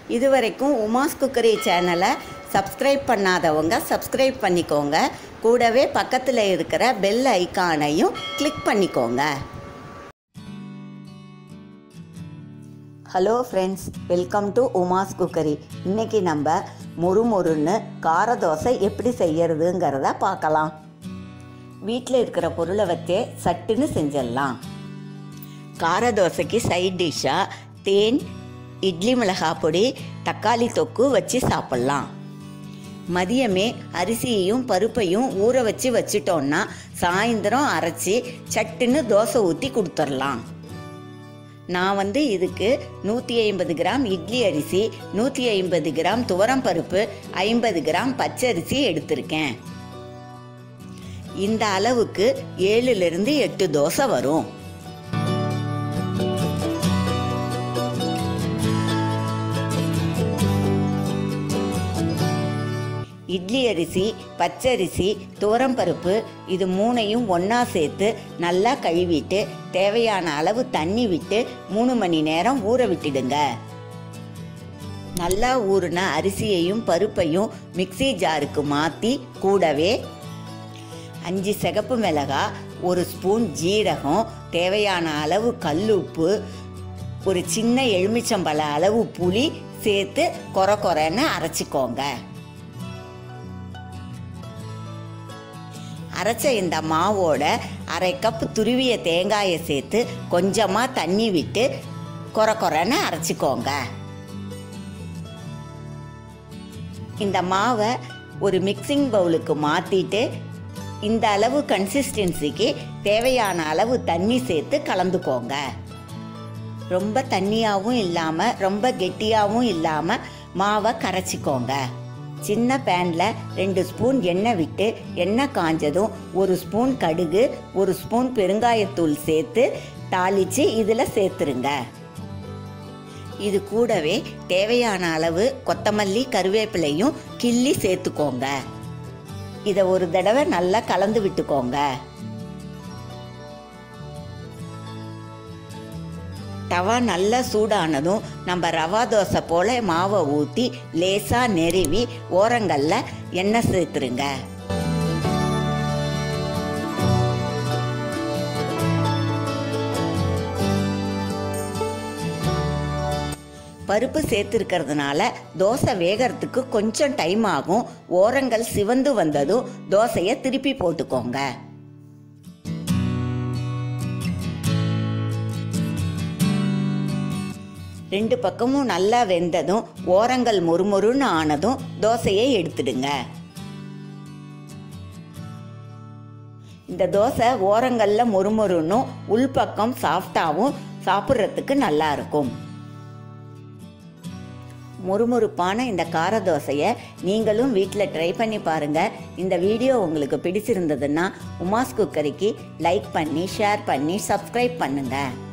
இதுவரைக்கும் உமாஸ் குக்கரி சேனலை சப்ஸ்கிரைப் பண்ணாதவங்க சப்ஸ்கிரைப் பண்ணிக்கோங்க கூடவே பக்கத்தில் இருக்கிற பெல் ஐகானையும் கிளிக் பண்ணிக்கோங்க hello friends welcome to Uma's cookery இன்னைக்கு நம்ம முறுமுறுன்னு கார தோசை எப்படி செய்யறதுங்கிறத பார்க்கலாம் வீட்டில் இருக்கிற பொருளை வச்சே சட்டுன்னு செஞ்சிடலாம் கார தோசைக்கு சைட் டிஷ்ஷாக தேன் இட்லி மிளகாய் பொடி தக்காளி தொக்கு வச்சு சாப்பிட்லாம் மதியமே அரிசியையும் பருப்பையும் ஊற வச்சு வச்சிட்டோன்னா சாயந்தரம் அரைச்சி சட்டுன்னு தோசை ஊற்றி கொடுத்துடலாம் நான் வந்து இதுக்கு நூற்றி ஐம்பது கிராம் இட்லி அரிசி நூற்றி ஐம்பது கிராம் துவரம் பருப்பு ஐம்பது கிராம் பச்சரிசி எடுத்திருக்கேன் இந்த அளவுக்கு ஏழுலேருந்து எட்டு தோசை வரும் இட்லி அரிசி பச்சரிசி துவரம்பருப்பு இது மூணையும் ஒன்றா சேர்த்து நல்லா கழுவிட்டு தேவையான அளவு தண்ணி விட்டு மூணு மணி நேரம் ஊற விட்டுடுங்க நல்லா ஊறின அரிசியையும் பருப்பையும் மிக்ஸி ஜாருக்கு மாற்றி கூடவே அஞ்சு சிகப்பு மிளகாய் ஒரு ஸ்பூன் ஜீரகம் தேவையான அளவு கல்லுப்பு ஒரு சின்ன எலுமிச்சம்பழ அளவு புளி சேர்த்து கொர கொரன்னு அரைச்சிக்கோங்க அரைச்ச இந்த மாவோட அரை கப் துருவிய தேங்காயை சேர்த்து கொஞ்சமாக தண்ணி விட்டு கொர கொரன்னு அரைச்சிக்கோங்க இந்த மாவை ஒரு மிக்சிங் பவுலுக்கு மாற்றிட்டு இந்த அளவு கன்சிஸ்டன்சிக்கு தேவையான அளவு தண்ணி சேர்த்து கலந்துக்கோங்க ரொம்ப தண்ணியாகவும் இல்லாமல் ரொம்ப கெட்டியாகவும் இல்லாமல் மாவை கரைச்சிக்கோங்க சின்ன பேனில் ரெண்டு ஸ்பூன் எண்ணெய் விட்டு எண்ணெய் காஞ்சதும் ஒரு ஸ்பூன் கடுகு ஒரு ஸ்பூன் பெருங்காயத்தூள் சேர்த்து தாளித்து இதில் சேர்த்துருங்க இது கூடவே தேவையான அளவு கொத்தமல்லி கருவேப்பிலையும் கிள்ளி சேர்த்துக்கோங்க இதை ஒரு தடவை நல்லா கலந்து விட்டுக்கோங்க தவா நல்லா சூடானதும் நம்ம ரவா தோசை போல் மாவை ஊற்றி லேசாக நெருவி ஓரங்களில் எண்ணெய் சேர்த்துருங்க பருப்பு சேர்த்துருக்கிறதுனால தோசை வேகிறதுக்கு கொஞ்சம் டைம் ஆகும் ஓரங்கள் சிவந்து வந்ததும் தோசையை திருப்பி போட்டுக்கோங்க ரெண்டு பக்கமும் நல்லா வெந்ததும் ஓரங்கள் மொறுமொறுன்னு ஆனதும் தோசையை எடுத்துடுங்க இந்த தோசை ஓரங்களில் மொறுமொறுன்னும் உள்பக்கம் சாஃப்டாகவும் சாப்பிட்றதுக்கு நல்லா இருக்கும் முறுமுறுப்பான இந்த கார தோசையை நீங்களும் வீட்டில் ட்ரை பண்ணி பாருங்கள் இந்த வீடியோ உங்களுக்கு பிடிச்சிருந்ததுன்னா உமாஸ் குக்கரிக்கு லைக் பண்ணி ஷேர் பண்ணி சப்ஸ்கிரைப் பண்ணுங்கள்